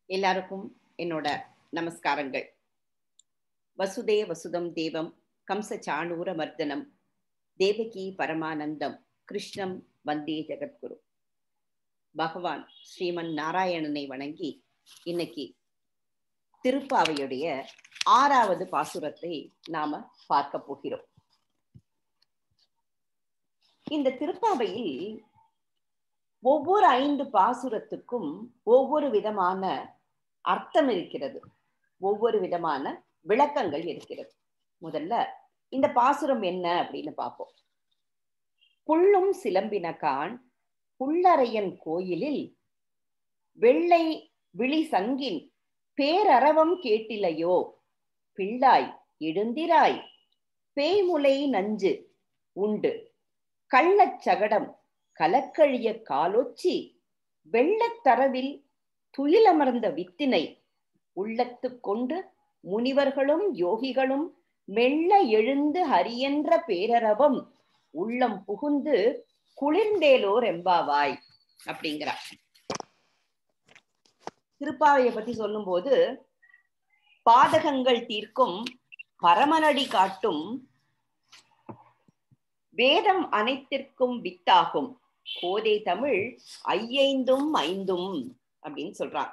எல்லாருக்கும் என்னோட நமஸ்காரங்கள் வசுதே வசுதம் தேவம் கம்ச சாணூர மர்தனம் தேவகி பரமானந்தம் கிருஷ்ணம் வந்தே ஜெகத்குரு பகவான் ஸ்ரீமன் நாராயணனை வணங்கி இன்னைக்கு திருப்பாவையுடைய ஆறாவது பாசுரத்தை நாம பார்க்க போகிறோம் இந்த திருப்பாவையில் ஒவ்வொரு ஐந்து பாசுரத்துக்கும் ஒவ்வொரு விதமான அர்த்தம் இருக்கிறது ஒவ்வொரு விதமான விளக்கங்கள் இருக்கிறது முதல்ல இந்த பாசுரம் என்ன அப்படின்னு பார்ப்போம் புள்ளும் சிலம்பினகான் புள்ளரையன் கோயிலில் வெள்ளை விழி சங்கின் பேரறவம் கேட்டிலையோ பிள்ளாய் எழுந்திராய் பேய்முலை நஞ்சு உண்டு கள்ளச் சகடம் கலக்கழிய காலொச்சி வெள்ளத்தரவில் துயிலமர்ந்த வித்தினை உள்ளத்து கொண்டு முனிவர்களும் யோகிகளும் மெல்ல எழுந்து ஹரியென்ற பேரரவம் உள்ளம் புகுந்து குளிர்ந்தேலோர் எம்பாவாய் அப்படிங்கிறார் திருப்பாவையை பத்தி சொல்லும்போது பாதகங்கள் தீர்க்கும் பரமனடி காட்டும் வேதம் அனைத்திற்கும் வித்தாகும் கோதை தமிழ் ஐயைந்தும் ஐந்தும் அப்படின்னு சொல்றான்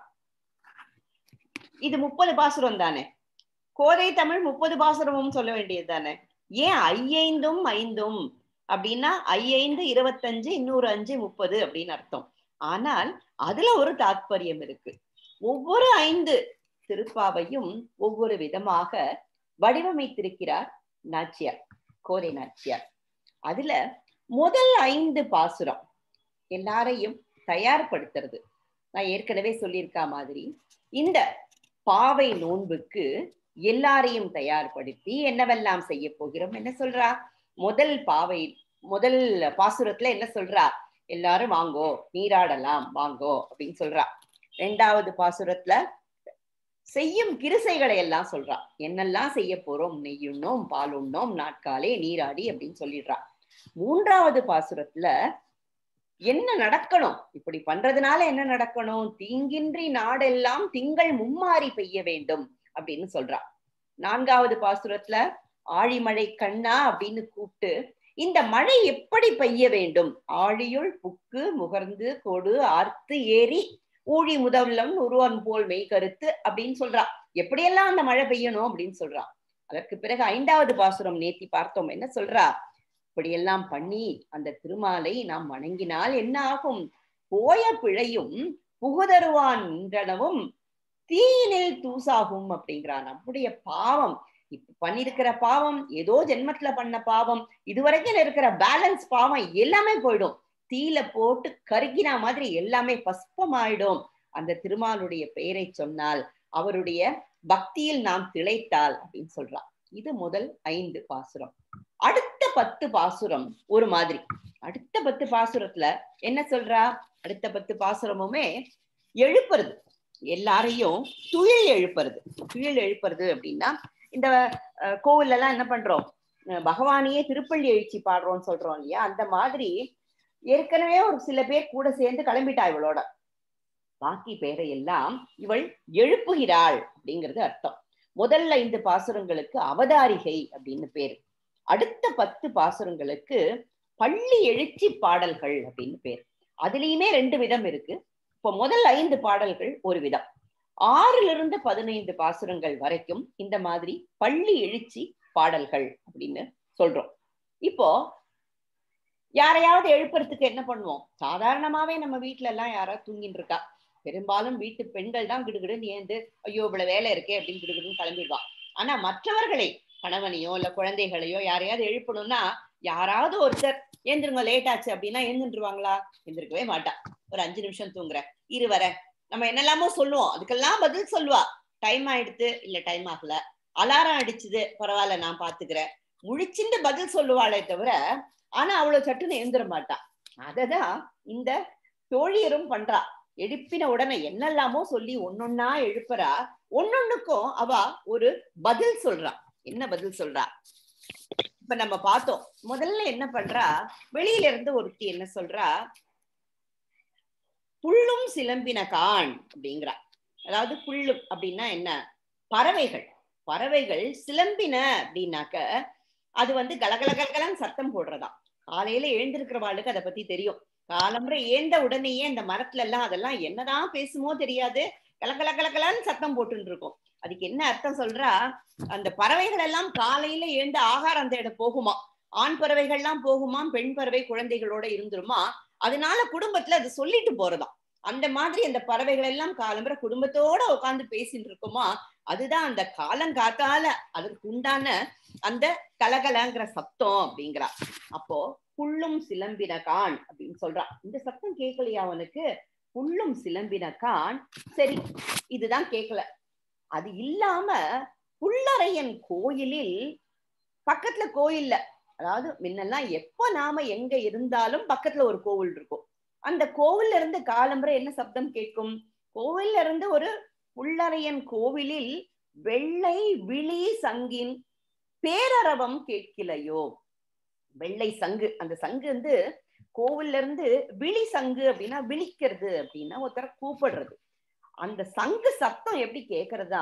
இது முப்பது பாசுரம் தானே கோதை தமிழ் முப்பது பாசுரமும் சொல்ல வேண்டியது தானே ஏன் ஐயைந்தும் ஐந்தும் அப்படின்னா ஐயைந்து இருபத்தஞ்சு இன்னொரு அஞ்சு முப்பது அப்படின்னு அர்த்தம் ஆனால் அதுல ஒரு தாத்பரியம் இருக்கு ஒவ்வொரு ஐந்து திருப்பாவையும் ஒவ்வொரு விதமாக வடிவமைத்திருக்கிறார் நாச்சியார் கோதை நாச்சியார் அதுல முதல் ஐந்து பாசுரம் எல்லாரையும் தயார்படுத்துறது நான் ஏற்கனவே சொல்லியிருக்கா மாதிரி இந்த பாவை நோன்புக்கு எல்லாரையும் தயார்படுத்தி என்னவெல்லாம் செய்ய போகிறோம் என்ன சொல்றா முதல் பாவை முதல் பாசுரத்துல என்ன சொல்றா எல்லாரும் வாங்கோ நீராடலாம் வாங்கோ அப்படின்னு சொல்றா ரெண்டாவது பாசுரத்துல செய்யும் கிருசைகளை எல்லாம் சொல்றா என்னெல்லாம் செய்ய போறோம் நெய்யுண்ணோம் பால் உண்ணோம் நாட்காலே நீராடி அப்படின்னு சொல்லிடுறா மூன்றாவது பாசுரத்துல என்ன நடக்கணும் இப்படி பண்றதுனால என்ன நடக்கணும் தீங்கின்றி நாடெல்லாம் திங்கள் மும்மாறி பெய்ய வேண்டும் அப்படின்னு சொல்றா நான்காவது பாசுரத்துல ஆழிமழை கண்ணா அப்படின்னு கூப்பிட்டு இந்த மழை எப்படி பெய்ய வேண்டும் ஆழியுள் புக்கு முகர்ந்து கொடு ஆர்த்து ஏறி ஊழி முதல்லம் உருவன் போல் மெய் கருத்து அப்படின்னு சொல்றா எப்படியெல்லாம் அந்த மழை பெய்யணும் அப்படின்னு சொல்றா அதற்கு பிறகு ஐந்தாவது பாசுரம் நேத்தி பார்த்தோம் என்ன சொல்றா இப்படியெல்லாம் பண்ணி அந்த திருமாலை நாம் வணங்கினால் என்ன ஆகும் போய பிழையும் புகுதருவான் நின்றனவும் தீயினில் தூசாகும் அப்படிங்கிறா நம்முடைய பாவம் இப்ப பண்ணிருக்கிற பாவம் ஏதோ ஜென்மத்துல பண்ண பாவம் இதுவரைக்கும் இருக்கிற பேலன்ஸ் பாவம் எல்லாமே போயிடும் தீல போட்டு கருகினா மாதிரி எல்லாமே பஸ்பமாயிடும் அந்த திருமாலுடைய பெயரை சொன்னால் அவருடைய பக்தியில் நாம் திளைத்தால் அப்படின்னு சொல்றான் இது முதல் ஐந்து பாசுரம் அடுத்த பத்து பாசுரம் ஒரு மாதிரி அடுத்த பத்து பாசுரத்துல என்ன சொல்றா அடுத்த பத்து பாசுரமுமே எழுப்புறது எல்லாரையும் துயில் எழுப்புறது துயில் எழுப்புறது அப்படின்னா இந்த கோவில் எல்லாம் என்ன பண்றோம் பகவானையே திருப்பள்ளி எழுச்சி பாடுறோம்னு சொல்றோம் இல்லையா அந்த மாதிரி ஏற்கனவே ஒரு சில பேர் கூட சேர்ந்து கிளம்பிட்டா இவளோட பாக்கி பேரை எல்லாம் இவள் எழுப்புகிறாள் அப்படிங்கிறது அர்த்தம் முதல் ஐந்து பாசுரங்களுக்கு அவதாரிகை அப்படின்னு பேரு அடுத்த பத்து பாசுரங்களுக்கு பள்ளி எழுச்சி பாடல்கள் அப்படின்னு பேர் அதுலயுமே ரெண்டு விதம் இருக்கு இப்போ முதல் ஐந்து பாடல்கள் ஒரு விதம் ஆறுல இருந்து பதினைந்து பாசுரங்கள் வரைக்கும் இந்த மாதிரி பள்ளி எழுச்சி பாடல்கள் அப்படின்னு சொல்றோம் இப்போ யாரையாவது எழுப்புறதுக்கு என்ன பண்ணுவோம் சாதாரணமாவே நம்ம வீட்டுல எல்லாம் யாராவது தூங்கிட்டு இருக்கா பெரும்பாலும் வீட்டு பெண்கள் தான் கிடுகிடுன்னு ஏந்து ஐயோ இவ்வளவு வேலை இருக்கே அப்படின்னு கிடுகிடுன்னு கிளம்பிடுவான் ஆனா மற்றவர்களை கணவனையோ இல்ல குழந்தைகளையோ யாரையாவது எழுப்பணும்னா யாராவது ஒருத்தர் எழுந்திருங்க லேட் ஆச்சு அப்படின்னா எழுந்துருவாங்களா எழுந்திருக்கவே மாட்டா ஒரு அஞ்சு நிமிஷம் தூங்குற இரு வர நம்ம என்னெல்லாமோ சொல்லுவோம் அதுக்கெல்லாம் பதில் சொல்லுவா டைம் ஆயிடுத்து இல்ல டைம் ஆகல அலாரம் அடிச்சுது பரவாயில்ல நான் பாத்துக்கிறேன் முழிச்சுட்டு பதில் சொல்லுவாளே தவிர ஆனா அவ்வளவு சட்டுன்னு எழுந்துட மாட்டா அததான் இந்த தோழியரும் பண்றா எழுப்பின உடனே என்னெல்லாமோ சொல்லி ஒன்னொன்னா எழுப்புறா ஒன்னொன்னுக்கும் அவ ஒரு பதில் சொல்றா என்ன பதில் சொல்றா இப்ப நம்ம பார்த்தோம் முதல்ல என்ன பண்றா வெளியில இருந்து ஒருத்தி என்ன சொல்றா புள்ளும் சிலம்பின கான் அப்படிங்கிறா அதாவது புல்லும் அப்படின்னா என்ன பறவைகள் பறவைகள் சிலம்பின அப்படின்னாக்க அது வந்து கலகல கலகலன்னு சத்தம் போடுறதா காலையில எழுந்திருக்கிறவாளுக்கு அதை பத்தி தெரியும் காலம்புரை ஏந்த உடனேயே அந்த மரத்துல எல்லாம் அதெல்லாம் என்னதான் பேசுமோ தெரியாது கலகல கலகலன்னு சத்தம் போட்டுன்னு இருக்கும் அதுக்கு என்ன அர்த்தம் சொல்றா அந்த பறவைகள் எல்லாம் காலையில எழுந்து ஆகாரம் தேட போகுமா ஆண் பறவைகள்லாம் போகுமாம் பெண் பறவை குழந்தைகளோட இருந்துருமா அதனால குடும்பத்துல அது சொல்லிட்டு போறதாம் அந்த மாதிரி அந்த பறவைகள் எல்லாம் காலம்புற குடும்பத்தோட உட்காந்து பேசிட்டு இருக்குமா அதுதான் அந்த காலங்காத்தால அதற்கு உண்டான அந்த கலகலங்கிற சத்தம் அப்படிங்கிறா அப்போ புல்லும் சிலம்பின கான் அப்படின்னு சொல்றா இந்த சத்தம் கேட்கலையா அவனுக்கு புல்லும் சிலம்பின கான் சரி இதுதான் கேட்கல அது இல்லாம புல்லறையன் கோயிலில் பக்கத்துல கோயில்ல அதாவது முன்னெல்லாம் எப்ப நாம எங்க இருந்தாலும் பக்கத்துல ஒரு கோவில் இருக்கும் அந்த கோவில்ல இருந்து காலம்புரை என்ன சப்தம் கேட்கும் கோவில்ல இருந்து ஒரு புல்லறையன் கோவிலில் வெள்ளை விழி சங்கின் பேரரவம் கேட்கலையோ வெள்ளை சங்கு அந்த சங்கு வந்து கோவில்ல இருந்து விழி சங்கு அப்படின்னா விழிக்கிறது அப்படின்னா ஒருத்தர கூப்பிடுறது அந்த சங்கு சத்தம் எப்படி கேக்குறதா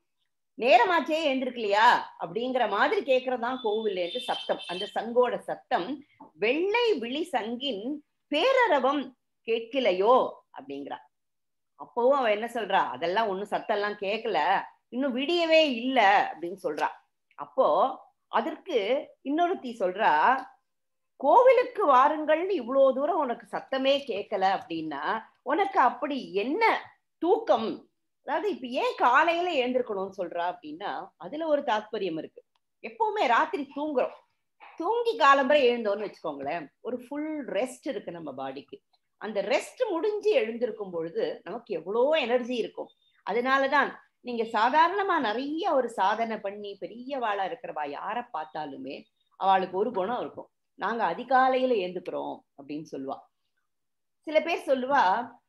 நேரமாச்சே எழுந்திருக்கலையா அப்படிங்கிற மாதிரி கேக்குறதுதான் கோவில் என்று சத்தம் அந்த சங்கோட சத்தம் வெள்ளை விழி சங்கின் பேரரவம் கேட்கலையோ அப்படிங்கிறா அப்பவும் அவ என்ன சொல்றா அதெல்லாம் ஒண்ணும் சத்தம் எல்லாம் கேட்கல இன்னும் விடியவே இல்ல அப்படின்னு சொல்றா அப்போ அதற்கு இன்னொருத்தி சொல்றா கோவிலுக்கு வாருங்கள்னு இவ்வளவு தூரம் உனக்கு சத்தமே கேட்கல அப்படின்னா உனக்கு அப்படி என்ன தூக்கம் அதாவது இப்ப ஏன் காலையில எழுந்திருக்கணும்னு சொல்றா அப்படின்னா அதுல ஒரு தாத்பரியம் இருக்கு எப்பவுமே ராத்திரி தூங்குறோம் தூங்கி காலம்பரை எழுந்தோம்னு வச்சுக்கோங்களேன் ஒரு ஃபுல் ரெஸ்ட் இருக்கு நம்ம பாடிக்கு அந்த ரெஸ்ட் முடிஞ்சு எழுந்திருக்கும் பொழுது நமக்கு எவ்வளோ எனர்ஜி இருக்கும் அதனாலதான் நீங்க சாதாரணமா நிறைய ஒரு சாதனை பண்ணி பெரியவாளா இருக்கிறவா யார பார்த்தாலுமே அவளுக்கு ஒரு குணம் இருக்கும் நாங்க அதிகாலையில ஏந்துக்கிறோம் அப்படின்னு சொல்லுவா சில பேர் சொல்லுவா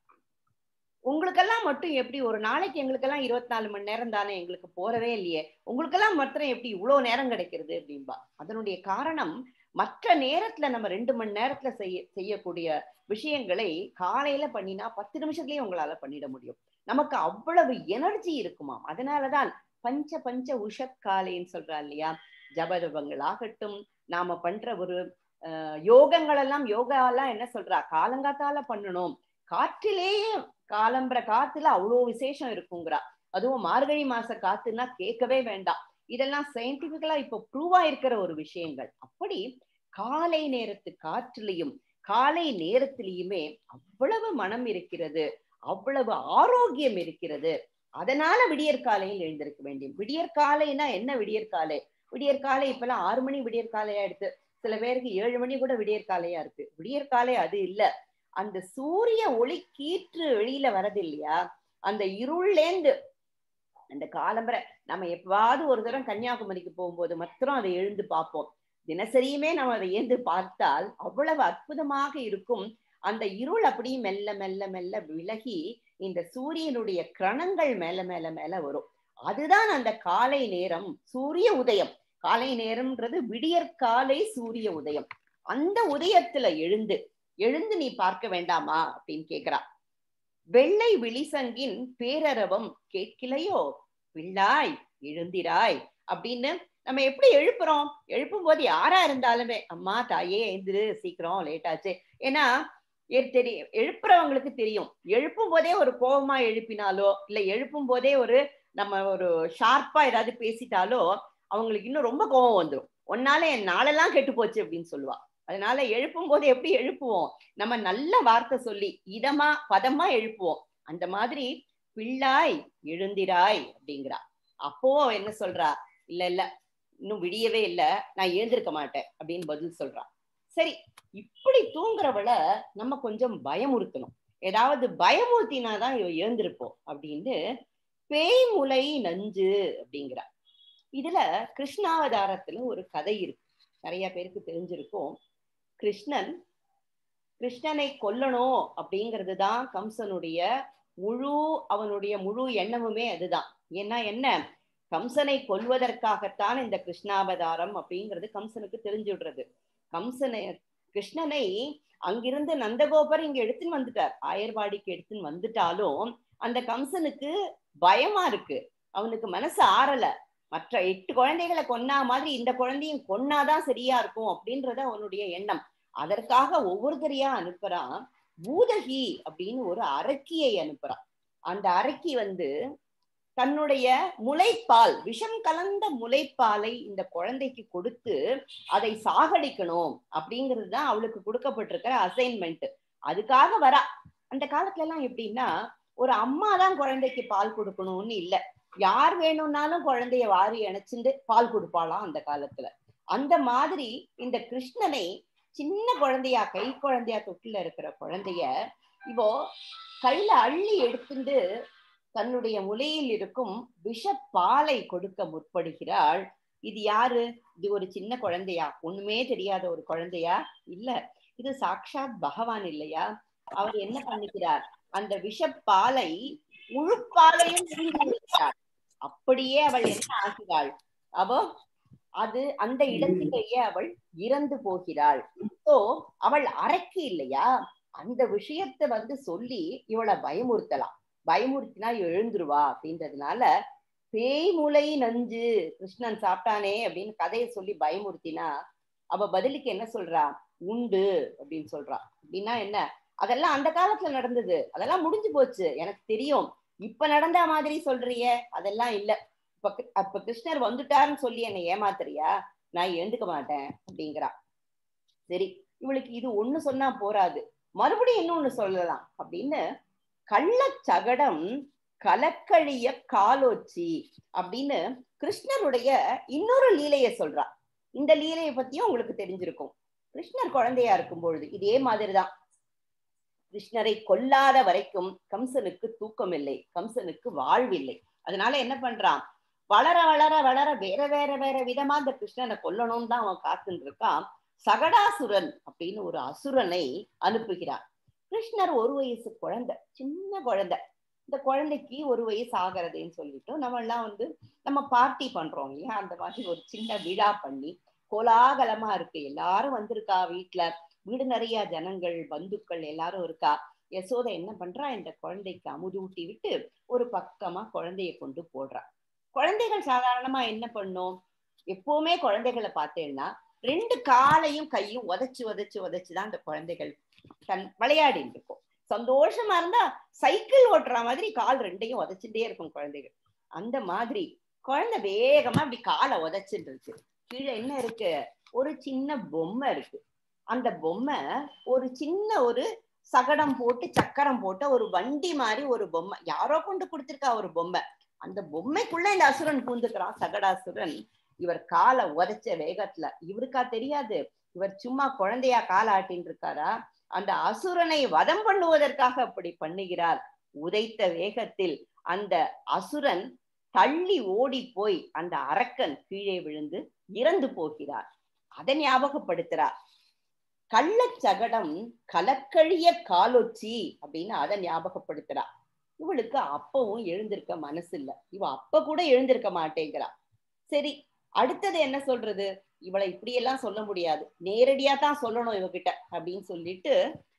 உங்களுக்கெல்லாம் மட்டும் எப்படி ஒரு நாளைக்கு எங்களுக்கெல்லாம் இருபத்தி நாலு மணி நேரம் தானே எங்களுக்கு போறவே இல்லையே உங்களுக்கெல்லாம் மாத்திரம் எப்படி இவ்வளவு நேரம் கிடைக்கிறது அப்படின்பா அதனுடைய காரணம் மற்ற நேரத்துல நம்ம ரெண்டு மணி நேரத்துல செய்ய செய்யக்கூடிய விஷயங்களை காலையில பண்ணினா பத்து நிமிஷத்துலயே உங்களால பண்ணிட முடியும் நமக்கு அவ்வளவு எனர்ஜி இருக்குமாம் அதனாலதான் பஞ்ச பஞ்ச உஷத் காலைன்னு சொல்றா இல்லையா ஜபதபங்கள் ஆகட்டும் நாம பண்ற ஒரு யோகங்கள் எல்லாம் யோகா எல்லாம் என்ன சொல்றா காலங்காத்தால பண்ணணும் காற்றிலேயே காலம்புற காத்துல அவ்வளோ விசேஷம் இருக்குங்கிறா அதுவும் மார்கழி மாச காத்துன்னா கேட்கவே வேண்டாம் இதெல்லாம் சயின்டிபிக்கலா இப்போ ப்ரூவ் ஆயிருக்கிற ஒரு விஷயங்கள் அப்படி காலை நேரத்து காற்றுலையும் காலை நேரத்திலையுமே அவ்வளவு மனம் இருக்கிறது அவ்வளவு ஆரோக்கியம் இருக்கிறது அதனால விடியற்காலையில் எழுந்திருக்க வேண்டியும் விடியற்காலைனா என்ன விடியற்காலை விடியற்காலை இப்பெல்லாம் ஆறு மணி விடியற்காலையா எடுத்து சில பேருக்கு ஏழு மணி கூட விடியற்காலையா இருக்கு விடியற்காலை அது இல்ல அந்த சூரிய ஒளி கீற்று வெளியில வரது இல்லையா அந்த இருள்லேந்து அந்த காலம்பரை நம்ம எப்பாவது ஒரு தரம் கன்னியாகுமரிக்கு போகும்போது மாத்திரம் அதை எழுந்து பார்ப்போம் தினசரியுமே நம்ம அதை எழுந்து பார்த்தால் அவ்வளவு அற்புதமாக இருக்கும் அந்த இருள் அப்படியே மெல்ல மெல்ல மெல்ல விலகி இந்த சூரியனுடைய கிரணங்கள் மேல மேல மேல வரும் அதுதான் அந்த காலை நேரம் சூரிய உதயம் காலை நேரம்ன்றது விடியற்காலை சூரிய உதயம் அந்த உதயத்துல எழுந்து எழுந்து நீ பார்க்க வேண்டாமா அப்படின்னு கேக்குறா வெள்ளை விழிசங்கின் பேரரவம் கேட்கலையோ பிள்ளாய் எழுந்திராய் அப்படின்னு நம்ம எப்படி எழுப்புறோம் எழுப்பும் போது யாரா இருந்தாலுமே அம்மா தாயே எழுந்திரு சீக்கிரம் லேட் ஆச்சு ஏன்னா தெரியும் எழுப்புறவங்களுக்கு தெரியும் எழுப்பும் போதே ஒரு கோபமா எழுப்பினாலோ இல்ல எழுப்பும் போதே ஒரு நம்ம ஒரு ஷார்ப்பா ஏதாவது பேசிட்டாலோ அவங்களுக்கு இன்னும் ரொம்ப கோபம் வந்துடும் ஒன்னால என் நாளெல்லாம் கெட்டு போச்சு அப்படின்னு சொல்லுவா அதனால எழுப்பும் போது எப்படி எழுப்புவோம் நம்ம நல்ல வார்த்தை சொல்லி இதமா பதமா எழுப்புவோம் அந்த மாதிரி பிள்ளாய் எழுந்திராய் அப்படிங்கிறா அப்போ என்ன சொல்றா இல்ல இல்ல இன்னும் விடியவே இல்ல நான் எழுந்திருக்க மாட்டேன் அப்படின்னு பதில் சொல்றா சரி இப்படி தூங்குறவளை நம்ம கொஞ்சம் பயமுறுத்தணும் ஏதாவது பயமுறுத்தினாதான் இவ எழுந்திருப்போம் அப்படின்னு பேய்முலை நஞ்சு அப்படிங்கிறா இதுல கிருஷ்ணாவதாரத்துல ஒரு கதை இருக்கு நிறைய பேருக்கு தெரிஞ்சிருக்கும் கிருஷ்ணன் கிருஷ்ணனை கொல்லணும் அப்படிங்கிறது தான் கம்சனுடைய முழு அவனுடைய முழு எண்ணமுமே அதுதான் ஏன்னா என்ன கம்சனை கொல்வதற்காகத்தான் இந்த கிருஷ்ணாவதாரம் அப்படிங்கிறது கம்சனுக்கு தெரிஞ்சுடுறது கம்சனை கிருஷ்ணனை அங்கிருந்து நந்தகோபர் இங்க எடுத்துன்னு வந்துட்டார் ஆயர்வாடிக்கு எடுத்துன்னு வந்துட்டாலும் அந்த கம்சனுக்கு பயமா இருக்கு அவனுக்கு மனசு ஆறல மற்ற எட்டு குழந்தைகளை கொன்னா மாதிரி இந்த குழந்தையும் கொன்னாதான் சரியா இருக்கும் அப்படின்றத அவனுடைய எண்ணம் அதற்காக ஒவ்வொருத்தரையா அனுப்புறான் பூதகி அப்படின்னு ஒரு அரக்கியை அனுப்புறான் அந்த அரக்கி வந்து தன்னுடைய முளைப்பால் விஷம் கலந்த முளைப்பாலை இந்த குழந்தைக்கு கொடுத்து அதை சாகடிக்கணும் அப்படிங்கிறது தான் அவளுக்கு கொடுக்கப்பட்டிருக்கிற அசைன்மெண்ட் அதுக்காக வரா அந்த காலத்துல எல்லாம் எப்படின்னா ஒரு அம்மா தான் குழந்தைக்கு பால் கொடுக்கணும்னு இல்ல யார் வேணும்னாலும் குழந்தைய வாரி அணைச்சிட்டு பால் கொடுப்பாளாம் அந்த காலத்துல அந்த மாதிரி இந்த கிருஷ்ணனை சின்ன குழந்தையா கை குழந்தையா தொட்டில இருக்கிற குழந்தைய இப்போ கையில அள்ளி எடுத்துட்டு தன்னுடைய முலையில் இருக்கும் விஷப்பாலை கொடுக்க முற்படுகிறாள் இது யாரு இது ஒரு சின்ன குழந்தையா ஒண்ணுமே தெரியாத ஒரு குழந்தையா இல்ல இது சாக்ஷாத் பகவான் இல்லையா அவர் என்ன பண்ணுகிறார் அந்த விஷப்பாலை முழுப்பாலையும் விழுங்கிவிட்டார் அப்படியே அவள் என்ன ஆகிறாள் அவ அது அந்த இடத்திலேயே அவள் இறந்து போகிறாள் சோ அவள் அரக்கி இல்லையா அந்த விஷயத்தை வந்து சொல்லி இவளை பயமுறுத்தலாம் பயமுறுத்தினா எழுந்துருவா அப்படின்றதுனால பேய் முலை நஞ்சு கிருஷ்ணன் சாப்பிட்டானே அப்படின்னு கதையை சொல்லி பயமுறுத்தினா அவ பதிலுக்கு என்ன சொல்றா உண்டு அப்படின்னு சொல்றா அப்படின்னா என்ன அதெல்லாம் அந்த காலத்துல நடந்தது அதெல்லாம் முடிஞ்சு போச்சு எனக்கு தெரியும் இப்ப நடந்த மாதிரி சொல்றிய அதெல்லாம் இல்ல இப்ப அப்ப கிருஷ்ணர் வந்துட்டாருன்னு சொல்லி என்னை ஏமாத்துறியா நான் எழுந்துக்க மாட்டேன் அப்படிங்கிறா சரி இவளுக்கு இது ஒண்ணு சொன்னா போராது மறுபடியும் இன்னொன்னு சொல்லலாம் அப்படின்னு கள்ளச்சகடம் கலக்கழிய காலோச்சி அப்படின்னு கிருஷ்ணருடைய இன்னொரு லீலைய சொல்றா இந்த லீலைய பத்தியும் உங்களுக்கு தெரிஞ்சிருக்கும் கிருஷ்ணர் குழந்தையா இருக்கும் பொழுது இதே மாதிரிதான் கிருஷ்ணரை கொல்லாத வரைக்கும் கம்சனுக்கு தூக்கம் இல்லை கம்சனுக்கு வாழ்வில்லை அதனால என்ன பண்றான் வளர வளர வளர வேற வேற வேற விதமா இந்த கிருஷ்ணனை கொல்லணும்னு தான் அவன் காத்துட்டு இருக்கான் சகடாசுரன் அப்படின்னு ஒரு அசுரனை அனுப்புகிறான் கிருஷ்ணர் ஒரு வயசு குழந்தை சின்ன குழந்தை இந்த குழந்தைக்கு ஒரு வயசு ஆகிறதுன்னு சொல்லிட்டு நம்ம எல்லாம் வந்து நம்ம பார்ட்டி பண்றோம் இல்லையா அந்த மாதிரி ஒரு சின்ன விழா பண்ணி கோலாகலமா இருக்கு எல்லாரும் வந்திருக்கா வீட்டுல வீடு நிறைய ஜனங்கள் பந்துக்கள் எல்லாரும் இருக்கா யசோதை என்ன பண்றா இந்த குழந்தைக்கு அமுதூட்டி விட்டு ஒரு பக்கமா குழந்தைய கொண்டு போடுறா குழந்தைகள் சாதாரணமா என்ன பண்ணும் எப்பவுமே குழந்தைகளை பார்த்தேன்னா ரெண்டு காலையும் கையும் உதச்சு உதச்சு உதச்சுதான் அந்த குழந்தைகள் தன் விளையாடிட்டு இருக்கும் சந்தோஷமா இருந்தா சைக்கிள் ஓட்டுற மாதிரி கால் ரெண்டையும் உதச்சுட்டே இருக்கும் குழந்தைகள் அந்த மாதிரி குழந்தை வேகமா அப்படி காலை உதச்சுட்டு இருக்கு கீழே என்ன இருக்கு ஒரு சின்ன பொம்மை இருக்கு அந்த பொம்மை ஒரு சின்ன ஒரு சகடம் போட்டு சக்கரம் போட்ட ஒரு வண்டி மாதிரி ஒரு பொம்மை யாரோ கொண்டு கொடுத்திருக்கா ஒரு பொம்மை அந்த பொம்மைக்குள்ள இந்த அசுரன் பூந்துக்கிறான் சகடாசுரன் இவர் காலை உதைச்ச வேகத்துல இவருக்கா தெரியாது இவர் சும்மா குழந்தையா காலை ஆட்டின்னு இருக்காரா அந்த அசுரனை வதம் பண்ணுவதற்காக அப்படி பண்ணுகிறார் உதைத்த வேகத்தில் அந்த அசுரன் தள்ளி ஓடி போய் அந்த அரக்கன் கீழே விழுந்து இறந்து போகிறார் அதை ஞாபகப்படுத்துறார் கள்ளச்சகடம் கலக்கழிய காலொச்சி அப்படின்னு அதை ஞாபகப்படுத்துறா இவளுக்கு அப்பவும் எழுந்திருக்க மனசு இல்ல இவ அப்ப கூட எழுந்திருக்க மாட்டேங்கிறா சரி அடுத்தது என்ன சொல்றது இவளை இப்படியெல்லாம் சொல்ல முடியாது நேரடியா தான் சொல்லணும் இவகிட்ட அப்படின்னு சொல்லிட்டு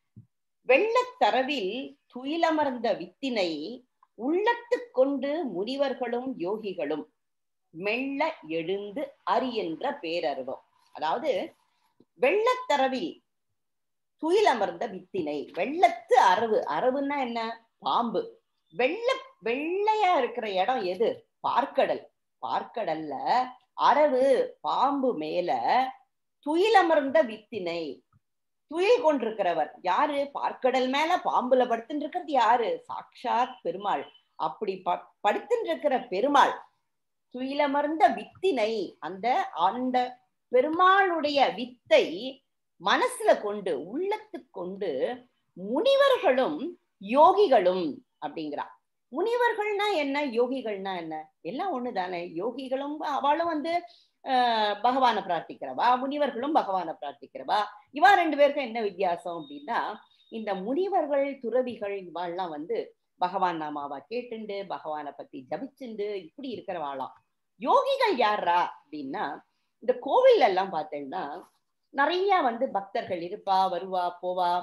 வெள்ளத்தரவில் துயிலமர்ந்த வித்தினை உள்ளத்து கொண்டு முனிவர்களும் யோகிகளும் மெல்ல எழுந்து அறியென்ற பேரருவம் அதாவது வெள்ளத்தரவில் துயிலமர்ந்த வித்தினை வெள்ளத்து அரவு அரவுன்னா என்ன பாம்பு வெள்ள வெள்ளையா இருக்கிற இடம் எது பார்க்கடல் பார்க்கடல்ல அரவு பாம்பு மேல துயிலமர்ந்த வித்தினை துயில் கொண்டிருக்கிறவர் யாரு பார்க்கடல் மேல பாம்புல படுத்துட்டு இருக்கிறது யாரு சாக்ஷாத் பெருமாள் அப்படி ப படுத்துட்டு இருக்கிற பெருமாள் துயிலமர்ந்த வித்தினை அந்த அந்த பெருமாளுடைய வித்தை மனசுல கொண்டு உள்ளத்து கொண்டு முனிவர்களும் யோகிகளும் அப்படிங்கிறா முனிவர்கள்னா என்ன யோகிகள்னா என்ன எல்லாம் ஒண்ணுதானே யோகிகளும் அவளும் வந்து ஆஹ் பகவானை பிரார்த்திக்கிறவா முனிவர்களும் பகவானை பிரார்த்திக்கிறவா இவா ரெண்டு பேருக்கும் என்ன வித்தியாசம் அப்படின்னா இந்த முனிவர்கள் துறவிகள் இவாள்லாம் வந்து பகவான் நாமாவா கேட்டுண்டு பகவானை பத்தி ஜபிச்சுண்டு இப்படி இருக்கிறவாளாம் யோகிகள் யாரா அப்படின்னா இந்த கோவில் எல்லாம் பார்த்தேன்னா நிறைய வந்து பக்தர்கள் இருப்பா வருவா போவா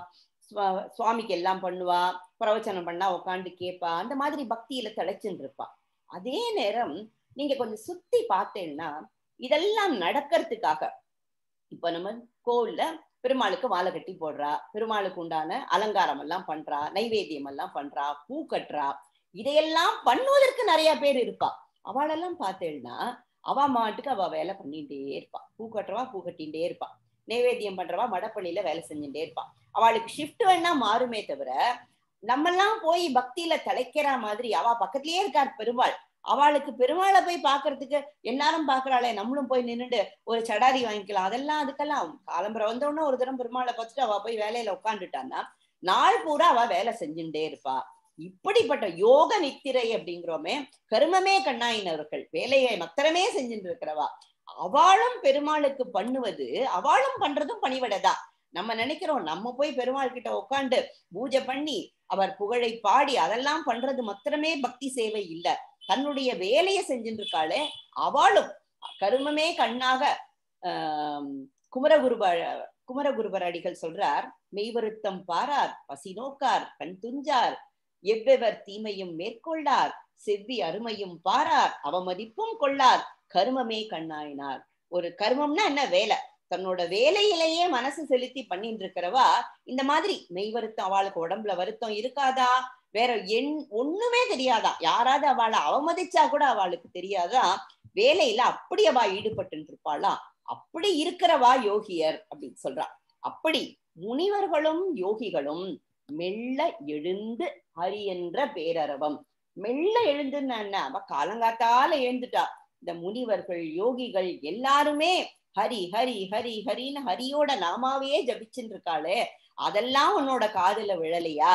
சுவா- சுவாமிக்கு எல்லாம் பண்ணுவா பிரவச்சனம் பண்ணா உட்காந்து கேட்பா அந்த மாதிரி பக்தியில திளைச்சுன்னு இருப்பா அதே நேரம் நீங்க கொஞ்சம் சுத்தி பார்த்தேன்னா இதெல்லாம் நடக்கிறதுக்காக இப்ப நம்ம கோவில்ல பெருமாளுக்கு மாலை கட்டி போடுறா பெருமாளுக்கு உண்டான அலங்காரம் எல்லாம் பண்றா நைவேத்தியம் எல்லாம் பண்றா பூ கட்டுறா இதையெல்லாம் பண்ணுவதற்கு நிறைய பேர் இருப்பா அவளெல்லாம் பார்த்தேன்னா அவ மாட்டுக்கு அவ வேலை பண்ணிட்டே இருப்பா பூ கட்டுறவா பூ கட்டிகிட்டே இருப்பா நைவேத்தியம் பண்றவா மடப்பள்ளியில வேலை செஞ்சுட்டே இருப்பா அவளுக்கு ஷிஃப்ட் வேணா மாறுமே தவிர நம்மெல்லாம் போய் பக்தியில திளைக்கிற மாதிரி அவ பக்கத்திலேயே இருக்கார் பெருமாள் அவளுக்கு பெருமாளை போய் பாக்குறதுக்கு எல்லாரும் பாக்குறாளே நம்மளும் போய் நின்னுட்டு ஒரு சடாரி வாங்கிக்கலாம் அதெல்லாம் அதுக்கெல்லாம் காலம்பரம் வந்தோடனே ஒரு தரம் பெருமாளை பார்த்துட்டு அவ போய் வேலையில உட்காந்துட்டான்னா நாள் பூரா அவ வேலை செஞ்சுட்டே இருப்பா இப்படிப்பட்ட யோக நித்திரை அப்படிங்கிறோமே கருமமே கண்ணாயினவர்கள் வேலையை மாத்திரமே செஞ்சுட்டு இருக்கிறவா அவளும் பெருமாளுக்கு பண்ணுவது அவளும் பண்றதும் பணிவிடதா நம்ம நினைக்கிறோம் நம்ம போய் பெருமாள் கிட்ட உட்காந்து பூஜை பண்ணி அவர் புகழை பாடி அதெல்லாம் பண்றது மாத்திரமே பக்தி சேவை இல்ல தன்னுடைய வேலையை செஞ்சுட்டு இருக்காளே அவளும் கருமமே கண்ணாக ஆஹ் குமரகுருப குமரகுருபர் அடிகள் சொல்றார் மெய்வருத்தம் பாரார் பசி நோக்கார் கண் துஞ்சார் எவ்வெவர் தீமையும் மேற்கொள்ளார் செவ்வி அருமையும் பாரார் அவமதிப்பும் கொள்ளார் கருமமே கண்ணாயினார் ஒரு கர்மம்னா என்ன வேலை தன்னோட வேலையிலேயே மனசு செலுத்தி பண்ணிட்டு இருக்கிறவா இந்த மாதிரி மெய் வருத்தம் அவளுக்கு உடம்புல வருத்தம் இருக்காதா வேற எண் ஒண்ணுமே தெரியாதா யாராவது அவளை அவமதிச்சா கூட அவளுக்கு தெரியாதா வேலையில அப்படி அவ ஈடுபட்டு இருப்பாளா அப்படி இருக்கிறவா யோகியர் அப்படின்னு சொல்றா அப்படி முனிவர்களும் யோகிகளும் மெல்ல எழுந்து ஹரி என்ற பேரரவம் மெல்ல எழுந்துன்னா என்ன அவ காலங்காத்தால எழுந்துட்டா இந்த முனிவர்கள் யோகிகள் எல்லாருமே ஹரி ஹரி ஹரி ஹரின்னு ஹரியோட நாமாவே ஜபிச்சுட்டு இருக்காளே அதெல்லாம் உன்னோட காதுல விழலையா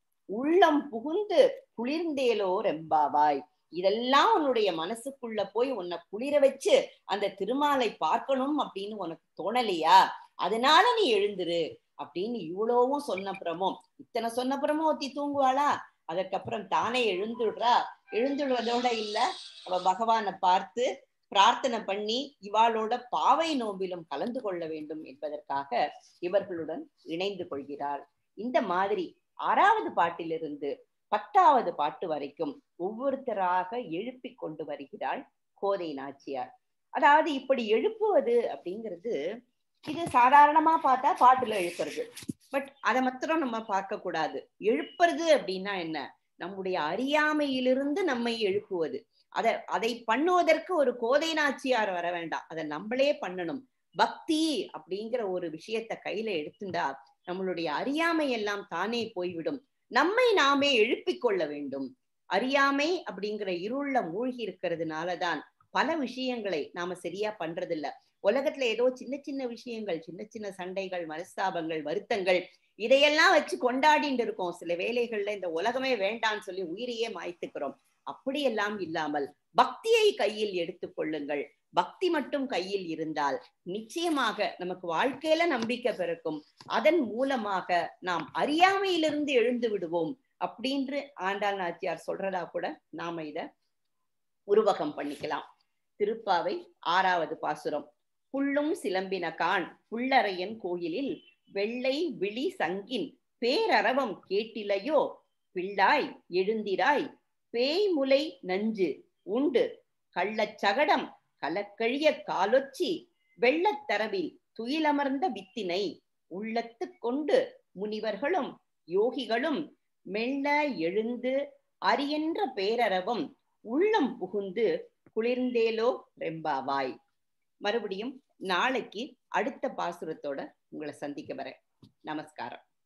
உள்ளம் புகுந்து குளிர்ந்தேலோ ரெம்பாவாய் இதெல்லாம் உன்னுடைய மனசுக்குள்ள போய் உன்னை குளிர வச்சு அந்த திருமாலை பார்க்கணும் அப்படின்னு உனக்கு தோணலையா அதனால நீ எழுந்துரு அப்படின்னு இவ்வளவும் சொன்னப்புறமும் இத்தனை சொன்னப்புறமும் ஒத்தி தூங்குவாளா அதற்கப்புறம் தானே எழுந்துடுறா எழுந்துடுவதோட இல்ல அவ பகவானை பார்த்து பிரார்த்தனை பண்ணி இவாளோட பாவை நோம்பிலும் கலந்து கொள்ள வேண்டும் என்பதற்காக இவர்களுடன் இணைந்து கொள்கிறாள் இந்த மாதிரி ஆறாவது பாட்டிலிருந்து பத்தாவது பாட்டு வரைக்கும் ஒவ்வொருத்தராக எழுப்பி கொண்டு வருகிறாள் கோதை நாச்சியார் அதாவது இப்படி எழுப்புவது அப்படிங்கிறது இது சாதாரணமா பார்த்தா பாட்டுல எழுப்புறது பட் அதை மாத்திரம் நம்ம பார்க்க கூடாது எழுப்புறது அப்படின்னா என்ன நம்முடைய அறியாமையிலிருந்து நம்மை எழுப்புவது அத அதை பண்ணுவதற்கு ஒரு கோதை நாச்சியார் வர வேண்டாம் அதை நம்மளே பண்ணணும் பக்தி அப்படிங்கிற ஒரு விஷயத்த கையில எடுத்துட்டா நம்மளுடைய அறியாமை எல்லாம் தானே போய்விடும் நம்மை நாமே எழுப்பிக் கொள்ள வேண்டும் அறியாமை அப்படிங்கிற இருள்ல மூழ்கி இருக்கிறதுனாலதான் பல விஷயங்களை நாம சரியா பண்றதில்ல உலகத்துல ஏதோ சின்ன சின்ன விஷயங்கள் சின்ன சின்ன சண்டைகள் மனஸ்தாபங்கள் வருத்தங்கள் இதையெல்லாம் வச்சு கொண்டாடிட்டு இருக்கோம் சில வேலைகள்ல இந்த உலகமே வேண்டான்னு சொல்லி உயிரையே மாய்த்துக்கிறோம் அப்படியெல்லாம் இல்லாமல் பக்தியை கையில் எடுத்துக் கொள்ளுங்கள் பக்தி மட்டும் கையில் இருந்தால் நிச்சயமாக நமக்கு வாழ்க்கையில நம்பிக்கை பிறக்கும் அதன் மூலமாக நாம் அறியாமையிலிருந்து எழுந்து விடுவோம் அப்படின்று ஆண்டாள் நாச்சியார் சொல்றதா கூட நாம இத உருவகம் பண்ணிக்கலாம் திருப்பாவை ஆறாவது பாசுரம் புள்ளும் சிலம்பின கான் புள்ளரையன் கோயிலில் வெள்ளை விழி சங்கின் பேரரவம் கேட்டிலையோ பிள்ளாய் எழுந்திராய் பேய்முலை நஞ்சு உண்டு கள்ளச்சகடம் கலக்கழிய காலொச்சி வெள்ளத்தரவில் துயிலமர்ந்த வித்தினை உள்ளத்து கொண்டு முனிவர்களும் யோகிகளும் மெல்ல எழுந்து அரியன்ற பேரரவம் உள்ளம் புகுந்து குளிர்ந்தேலோ ரெம்பாவாய் மறுபடியும் நாளைக்கு அடுத்த பாசுரத்தோட உங்களை சந்திக்க வரேன் நமஸ்காரம்